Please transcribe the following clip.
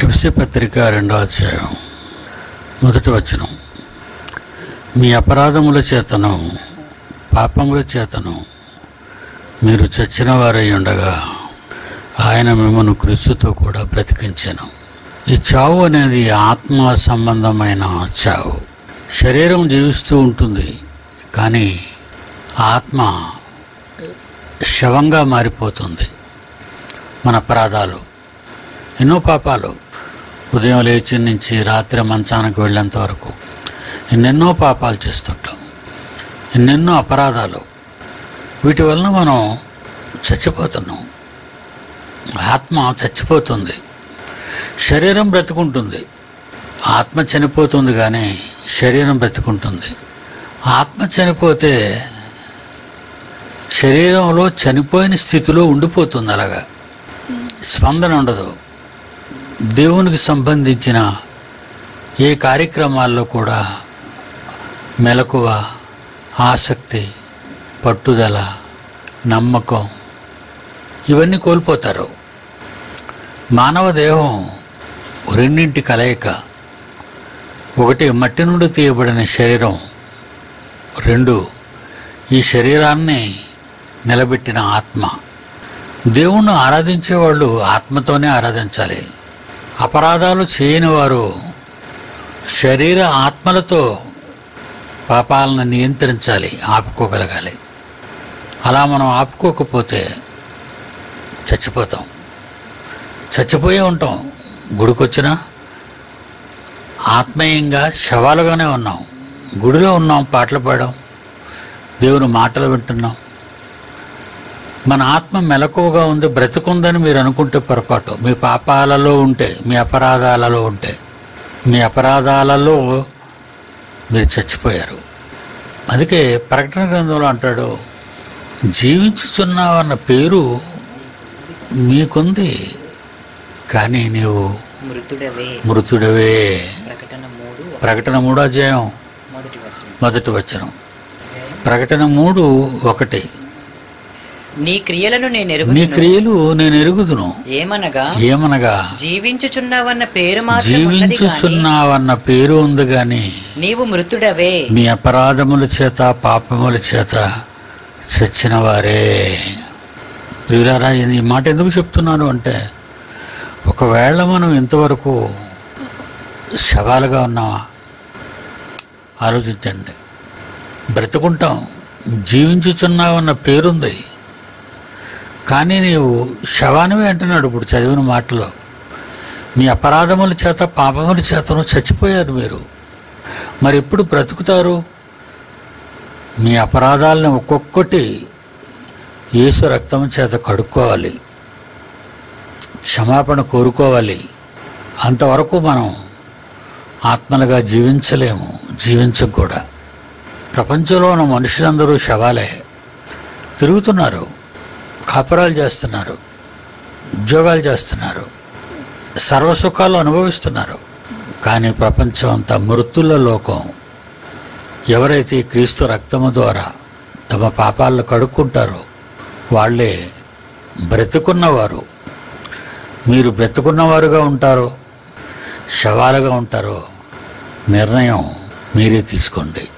FC పత్రిక రెండో అధ్యాయం మొదటి వచనం మీ అపరాధముల చేతను పాపముల చేతను మీరు చచ్చిన వారై ఉండగా ఆయన మిమ్మల్ని క్రీస్తుతో కూడా బ్రతికించాను ఈ చావు అనేది ఆత్మ సంబంధమైన చావు శరీరం జీవిస్తూ ఉంటుంది కానీ ఆత్మ శవంగా మారిపోతుంది మన అపరాధాలు ఎన్నో పాపాలు ఉదయం లేచి నుంచి రాత్రి మంచానికి వెళ్ళేంత వరకు ఎన్నెన్నో పాపాలు చేస్తుంటాం ఎన్నెన్నో అపరాధాలు వీటి వలన మనం చచ్చిపోతున్నాం ఆత్మ చచ్చిపోతుంది శరీరం బ్రతుకుంటుంది ఆత్మ చనిపోతుంది కానీ శరీరం బ్రతుకుంటుంది ఆత్మ చనిపోతే శరీరంలో చనిపోయిన స్థితిలో ఉండిపోతుంది అలాగా స్పందన ఉండదు దేవునికి సంబంధించిన ఏ కార్యక్రమాల్లో కూడా మెలకువ ఆసక్తి పట్టుదల నమ్మకం ఇవన్నీ కోల్పోతారు మానవ దేహం రెండింటి కలయిక ఒకటి మట్టి నుండి తీయబడిన శరీరం రెండు ఈ శరీరాన్ని నిలబెట్టిన ఆత్మ దేవుణ్ణి ఆరాధించేవాళ్ళు ఆత్మతోనే ఆరాధించాలి అపరాధాలు చేయని వారు శరీర ఆత్మలతో పాపాలను నియంత్రించాలి ఆపుకోగలగాలి అలా మనం ఆపుకోకపోతే చచ్చిపోతాం చచ్చిపోయే ఉంటాం గుడికొచ్చినా ఆత్మీయంగా శవాలుగానే ఉన్నాం గుడిలో ఉన్నాం పాటలు పాడాం దేవుని మాటలు వింటున్నాం మన ఆత్మ మెలకువగా ఉంది బ్రతుకుందని మీరు అనుకుంటే పొరపాటు మీ పాపాలలో ఉంటే మీ అపరాధాలలో ఉంటే మీ అపరాధాలలో మీరు చచ్చిపోయారు అందుకే ప్రకటన గ్రంథంలో అంటాడు జీవించుచున్నావన్న పేరు మీకుంది కానీ నీవు మృతుడవే మృతుడవే ప్రకటన మూడు ప్రకటన మూడో అధ్యాయం మొదటి వచనం మొదటి వచనం ప్రకటన మూడు ఒకటి నీ క్రియలను నేను నీ ఎరుగుదును క్రియలు నేను ఎరుగుదును ఏమనగా ఏమనగా జీవించుచున్నావన్న పేరు మాత్రం ఉన్నది గాని జీవించుచున్నావన్న పేరు ఉంది గాని నీవు మృతుడవే మీ అపరాధముల చేత పాపముల చేత చచ్చిన వారే ప్రియులారా ఈ మాట ఎందుకు చెప్తున్నాను అంటే ఒకవేళ మనం ఇంతవరకు శవాలుగా ఉన్నామా ఆలోచించండి బ్రతుకుంటాం జీవించుచున్నావన్న పేరుంది కానీ నీవు శవానివి అంటున్నాడు ఇప్పుడు చదివిన మాటలో మీ అపరాధముల చేత పాపముల చేతను చచ్చిపోయారు మీరు మరి ఎప్పుడు బ్రతుకుతారు మీ అపరాధాలను ఒక్కొక్కటి యేసు రక్తం చేత కడుక్కోవాలి క్షమాపణ కోరుకోవాలి అంతవరకు మనం ఆత్మలుగా జీవించలేము జీవించం కూడా ప్రపంచంలో ఉన్న మనుషులందరూ శవాలే తిరుగుతున్నారు కాపురాలు చేస్తున్నారు ఉద్యోగాలు చేస్తున్నారు సర్వసుఖాలు అనుభవిస్తున్నారు కానీ ప్రపంచం అంతా మృతుల లోకం ఎవరైతే ఈ క్రీస్తు రక్తము ద్వారా తమ పాపాలను కడుక్కుంటారో వాళ్ళే బ్రతుకున్నవారు మీరు బ్రతుకున్నవారుగా ఉంటారో శవాలుగా ఉంటారో నిర్ణయం మీరే తీసుకోండి